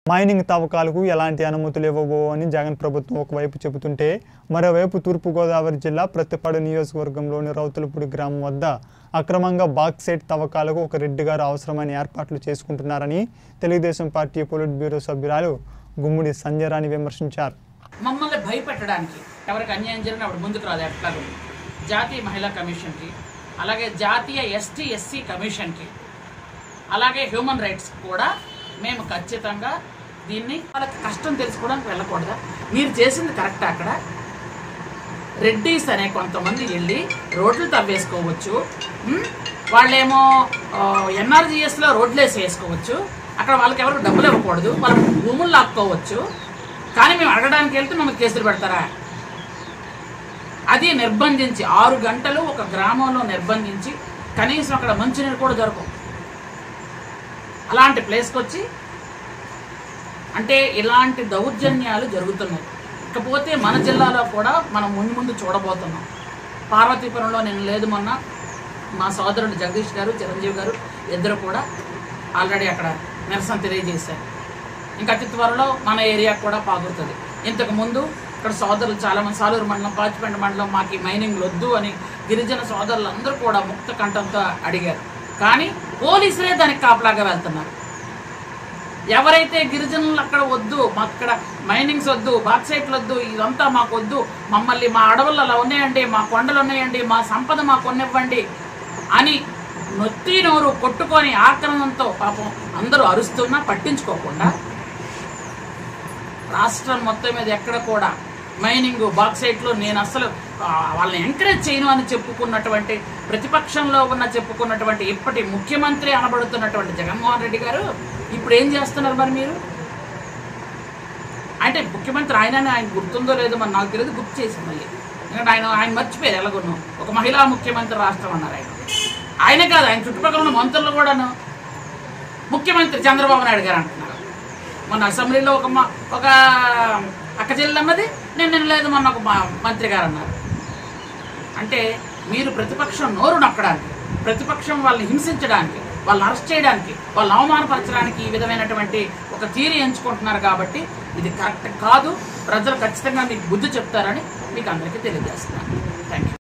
mining తవ్వకాలకు ఎలాంటి అనుమతులు ఇవ్వబో అని జగన్ ప్రభుత్వం ఒకవైపు చెబుతుంటే మరోవైపు తూర్పుగోదావరి జిల్లా ప్రతిపాడు నియోజకవర్గంలోని రౌతులపూడి గ్రామం వద్ద అక్రమంగా బాక్సైట్ తవ్వకాలకు ఒక రెడ్డి గారు అవసరమైన ఏర్పాట్లు చేసుకుంటున్నారని తెలుగుదేశం పార్టీ పొలిట్ బ్యూరో సభ్యురాలు గుమ్మిడి సంజయరాణి విమర్శించారు మమ్మల్ని భయపెట్టడానికి ఎవరికి అన్యాయం జరిగిన అప్పుడు ముందుకు రాదు ఎట్లాగో జాతీయ మహిళా కమిషన్కి అలాగే జాతీయ ఎస్టీ ఎస్సీ కమిషన్కి అలాగే హ్యూమన్ రైట్స్ కూడా మేము ఖచ్చితంగా దీన్ని వాళ్ళకి కష్టం తెలుసుకోవడానికి వెళ్ళకూడదా మీరు చేసింది కరెక్ట్ అక్కడ రెడ్డీస్ అనే కొంతమంది వెళ్ళి రోడ్లు తవ్వేసుకోవచ్చు ఉమ్, వాళ్ళేమో ఎన్ఆర్జీఎస్లో రోడ్లు వేసి వేసుకోవచ్చు అక్కడ వాళ్ళకి ఎవరికి డబ్బులు ఇవ్వకూడదు వాళ్ళ భూములు లాక్కోవచ్చు కానీ మేము అడగడానికి వెళ్తే మమ్మల్ని కేసులు పెడతారా అది నిర్బంధించి ఆరు గంటలు ఒక గ్రామంలో నిర్బంధించి కనీసం అక్కడ మంచినీరు కూడా దొరకవు అలాంటి ప్లేస్కి వచ్చి అంటే ఇలాంటి దౌర్జన్యాలు జరుగుతున్నాయి ఇకపోతే మన జిల్లాలో కూడా మనం ముందు ముందు చూడబోతున్నాం పార్వతీపురంలో నేను లేదు మొన్న మా సోదరుడు జగదీష్ గారు చిరంజీవి గారు ఇద్దరు కూడా ఆల్రెడీ అక్కడ నిరసన తెలియజేశారు ఇంకా అతి త్వరలో మన ఏరియా కూడా పాకుతుంది ఇంతకు ముందు ఇక్కడ సోదరులు చాలా మంది సాలూరు మండలం పాచిపెంట మండలం మాకు ఈ మైనింగ్ వద్దు అని గిరిజన సోదరులందరూ కూడా ముక్త కంఠంతో అడిగారు కానీ పోలీసులే దానికి కాపలాగా వెళ్తున్నారు ఎవరైతే గిరిజనులు అక్కడ వద్దు మాకు ఇక్కడ మైనింగ్స్ వద్దు బాక్సైట్లు వద్దు ఇదంతా మాకు వద్దు మమ్మల్ని మా అడవులు అలా ఉన్నాయండి మా కొండలు ఉన్నాయండి మా సంపద మాకు కొనివ్వండి అని నొత్తి నోరు కొట్టుకొని ఆక్రమణతో పాపం అందరూ అరుస్తున్నా పట్టించుకోకుండా రాష్ట్రం మొత్తం మీద ఎక్కడ కూడా మైనింగ్ బాక్సైట్లు నేను అసలు ఆ, వాళ్ళని ఎంకరేజ్ చేయను అని చెప్పుకున్నటువంటి ప్రతిపక్షంలో ఉన్న చెప్పుకున్నటువంటి ఇప్పటి ముఖ్యమంత్రి అనబడుతున్నటువంటి జగన్మోహన్ రెడ్డి గారు ఇప్పుడు ఏం చేస్తున్నారు మరి మీరు అంటే ముఖ్యమంత్రి ఆయననే ఆయన గుర్తుందో లేదో మరి నాకు తెలియదు గుర్తు చేసి మళ్ళీ ఎందుకంటే ఆయన ఆయన మర్చిపోయారు ఎలాగొన్ను ఒక మహిళా ముఖ్యమంత్రి రాష్ట్రం అన్నారు ఆయన ఆయన కాదు ఆయన చుట్టుపక్కల ఉన్న మంత్రులు కూడాను ముఖ్యమంత్రి చంద్రబాబు నాయుడు గారు అంటున్నారు మొన్న అసెంబ్లీలో ఒక మ- ఒక అక్క చెల్లెమ్మది నేను నేను లేదు మొన్న ఒక మ- మంత్రి గారు అన్నారు అంటే మీరు ప్రతిపక్షం నోరు నొక్కడానికి ప్రతిపక్షం వాళ్ళని హింసించడానికి వాళ్ళని అరెస్ట్ చేయడానికి వాళ్ళని అవమానపరచడానికి ఈ విధమైనటువంటి ఒక తీరు ఎంచుకుంటున్నారు కాబట్టి ఇది కరెక్ట్ కాదు ప్రజలు ఖచ్చితంగా మీకు బుద్ధి చెప్తారని మీకు అందరికీ తెలియజేస్తున్నాను థ్యాంక్ యూ